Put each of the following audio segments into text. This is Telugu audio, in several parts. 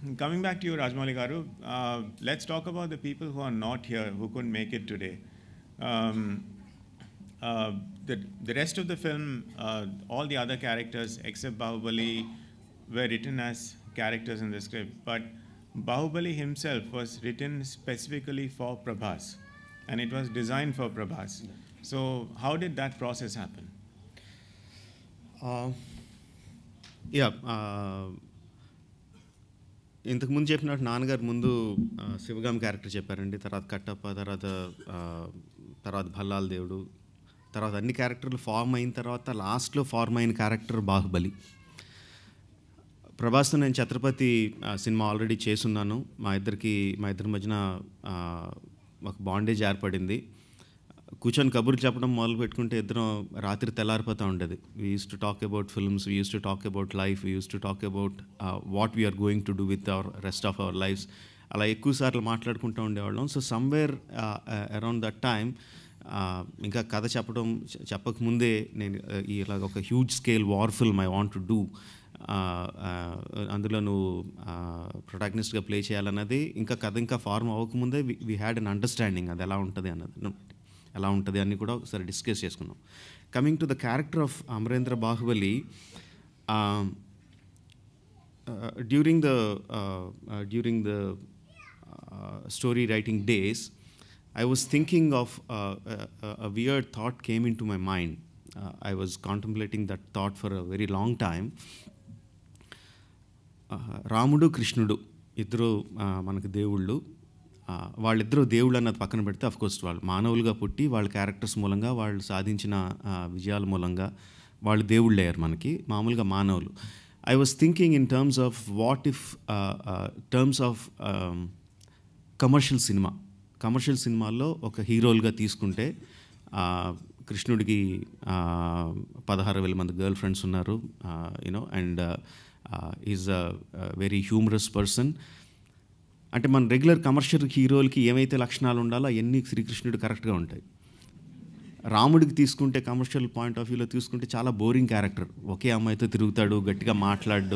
coming back to you, Rajmali Garu, uh, let's talk about the people who are not here, who couldn't make it today. Um, uh, the, the rest of the film, uh, all the other characters except Bahubali were written as characters in the script, but Bahubali himself was written specifically for Prabhas, and it was designed for Prabhas. So, how did that process happen? Yeah ఇంతకుముందు చెప్పినట్టు నాన్నగారు ముందు ఆ, శివగామి క్యారెక్టర్ చెప్పారండి తర్వాత కట్టప్ప తర్వాత ఆ, తర్వాత భల్లాల్ దేవుడు తర్వాత అన్ని క్యారెక్టర్లు ఫామ్ అయిన తర్వాత లాస్ట్లో ఫార్మ్ అయిన క్యారెక్టర్ బాహుబలి ప్రభాస్తో నేను ఛత్రపతి ఆ, సినిమా ఆల్రెడీ చేసున్నాను మా ఇద్దరికి మా ఇద్దరి మధ్యన ఆ, ఒక బాండేజ్ ఏర్పడింది కూర్చొని కబుర్లు చెప్పడం మొదలు పెట్టుకుంటే ఇద్దరం రాత్రి తెల్లారిపోతూ ఉండేది we use to talk about films we use to talk about life we use to talk about what we are going to do with our rest of our lives అలా ఎక్కువ సార్లు మాట్లాడుకుంటూ ఉండేవాళ్ళం so somewhere around that time ఇంకా కథ చెప్పడం చె- చెప్పకముందే నేను uh, ఈ ఇలాగ ఒక huge scale war film I want to do అందులో నువ్వు ప్రొటాగనిస్ట్గా ప్లే చేయాలన్నది ఇంకా కథ ఇంకా ఫార్మ్ అవ్వకముందే వీ హ్యాడ్ అన్ అండర్స్టాండింగ్ అది ఎలా ఉంటుంది అన్నది ఎలా ఉంటుంది అని కూడా ఒకసారి డిస్కస్ చేసుకున్నాం coming to the character of Amarendra Baahubali during the during the story writing days, I was thinking of uh, a, a weird thought came into my mind. Uh, I was contemplating that thought for a very long time. ఆ, రాముడు కృష్ణుడు ఇద్దరు ఆ, మనకు దేవుళ్ళు ఆ, వాళ్ళిద్దరూ దేవుళ్ళు అన్నది పక్కన పెడితే అఫ్కోర్స్ వాళ్ళు మానవులుగా పుట్టి వాళ్ళ క్యారెక్టర్స్ మూలంగా వాళ్ళు సాధించిన ఆ, విజయాల మూలంగా వాళ్ళు దేవుళ్ళు అయ్యారు మనకి మామూలుగా మానవులు I was thinking in terms of what if terms of commercial cinema commercial సినిమాల్లో ఒక హీరోలుగా తీసుకుంటే ఆ, కృష్ణుడికి ఆ, పదహారు వేల మంది గర్ల్ ఫ్రెండ్స్ ఉన్నారు you know and is a very humorous person అంటే మన రెగ్యులర్ కమర్షియల్ హీరోలకి ఏమైతే లక్షణాలు ఉండాలో అవన్నీ శ్రీకృష్ణుడు కరెక్ట్గా ఉంటాయి రాముడికి తీసుకుంటే కమర్షియల్ పాయింట్ ఆఫ్ వ్యూలో తీసుకుంటే చాలా బోరింగ్ క్యారెక్టర్ ఒకే అమ్మాయితో తిరుగుతాడు గట్టిగా మాట్లాడు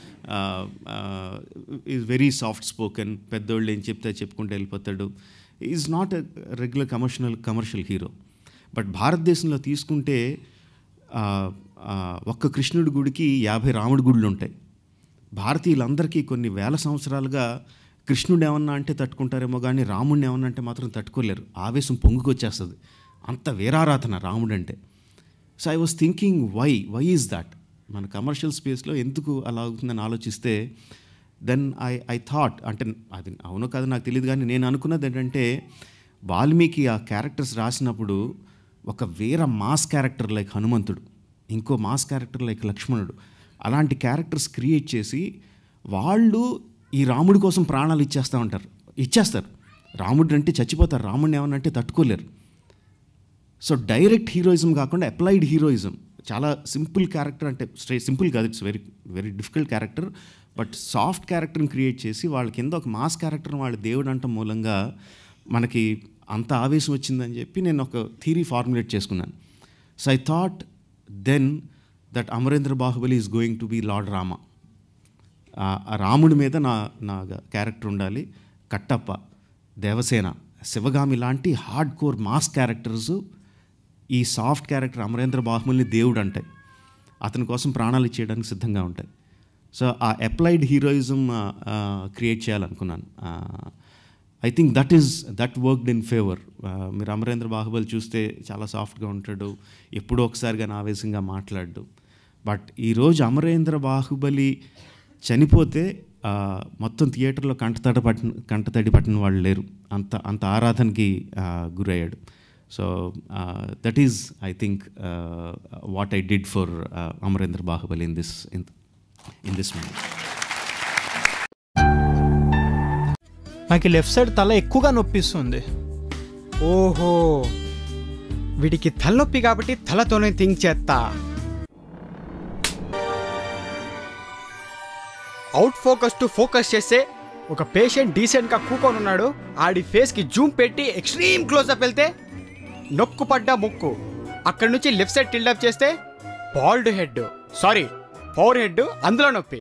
ఈజ్ వెరీ సాఫ్ట్ స్పోకెన్ పెద్దోళ్ళు ఏం చెప్తే అది చెప్పుకుంటూ వెళ్ళిపోతాడు is not a regular commercial commercial hero but భారతదేశంలో తీసుకుంటే ఆ, ఆ, ఒక్క కృష్ణుడి గుడికి యాభై రాముడి గుడులు ఉంటాయి భారతీయులందరికీ కొన్ని వేల సంవత్సరాలుగా కృష్ణుడు ఏమన్నా అంటే తట్టుకుంటారేమో కానీ రాముడిని ఏమన్నా అంటే మాత్రం తట్టుకోలేరు ఆవేశం పొంగుకొచ్చేస్తుంది అంత వీరారాధన రాముడు అంటే so I was thinking why why is that మన కమర్షియల్ స్పేస్లో ఎందుకు అలా అవుతుందని ఆలోచిస్తే దెన్ ఐ ఐ థాట్ అంటే అది అవునో కాదు నాకు తెలియదు కానీ నేను అనుకున్నది ఏంటంటే వాల్మీకి ఆ క్యారెక్టర్స్ రాసినప్పుడు ఒక వేర మాస్ క్యారెక్టర్ లైక్ హనుమంతుడు ఇంకో మాస్ క్యారెక్టర్ లైక్ లక్ష్మణుడు అలాంటి క్యారెక్టర్స్ క్రియేట్ చేసి వాళ్ళు ఈ రాముడి కోసం ప్రాణాలు ఇచ్చేస్తూ ఉంటారు ఇచ్చేస్తారు రాముడు అంటే చచ్చిపోతారు రాముడిని ఏమన్నా అంటే తట్టుకోలేరు సో డైరెక్ట్ హీరోయిజం కాకుండా అప్లైడ్ హీరోయిజం చాలా సింపుల్ క్యారెక్టర్ అంటే స్ట్రే సింపుల్ కాదు it's very very difficult character but soft క్యారెక్టర్ని క్రియేట్ చేసి వాళ్ళ కింద ఒక మాస్ క్యారెక్టర్ని వాళ్ళ దేవుడు అంట మూలంగా మనకి అంత ఆవేశం వచ్చిందని చెప్పి నేను ఒక థీరీ ఫార్ములేట్ చేసుకున్నాను so I thought then that Amarendra Baahubali is going to be lord Rama ఆ ఆ రాముడి మీద నా నా క్యారెక్టర్ ఉండాలి కట్టప్ప దేవసేన శివగామి లాంటి హార్డ్ కోర్ మాస్ క్యారెక్టర్స్ ఈ సాఫ్ట్ క్యారెక్టర్ అమరేంద్ర బాహుబలిని దేవుడు అంటాయి అతని కోసం ప్రాణాలు ఇచ్చేయడానికి సిద్ధంగా ఉంటాయి సో ఆ అప్లైడ్ హీరోయిజం క్రియేట్ చేయాలనుకున్నాను I think that is that worked in favour మీరు అమరేంద్ర బాహుబలి చూస్తే చాలా సాఫ్ట్గా ఉంటాడు ఎప్పుడో ఒకసారిగా ఆవేశంగా మాట్లాడు బట్ ఈరోజు అమరేంద్ర బాహుబలి చనిపోతే ఆ, మొత్తం థియేటర్లో కంటతడి పట్టిన కంటతడి పట్టిన వాళ్ళు లేరు అంత అంత ఆరాధనకి ఆ, గురయ్యాడు so that is I think what I did for Amarendra Baahubali in this in in this movie నాకు లెఫ్ట్ సైడ్ తల ఎక్కువగా నొప్పిస్తుంది ఓహో వీడికి తలనొప్పి కాబట్టి తలతోనే థింక్ చేస్తా అవుట్ ఫోకస్ టు ఫోకస్ చేస్తే ఒక పేషెంట్ డీసెంట్గా కూకొని ఉన్నాడు ఆడి ఫేస్కి జూమ్ పెట్టి ఎక్స్ట్రీమ్ క్లోజ్అప్ వెళ్తే నొక్కు పడ్డ ముక్కు అక్కడి నుంచి లెఫ్ట్ సైడ్ టిల్డప్ చేస్తే bald head sorry power head అందులో నొప్పి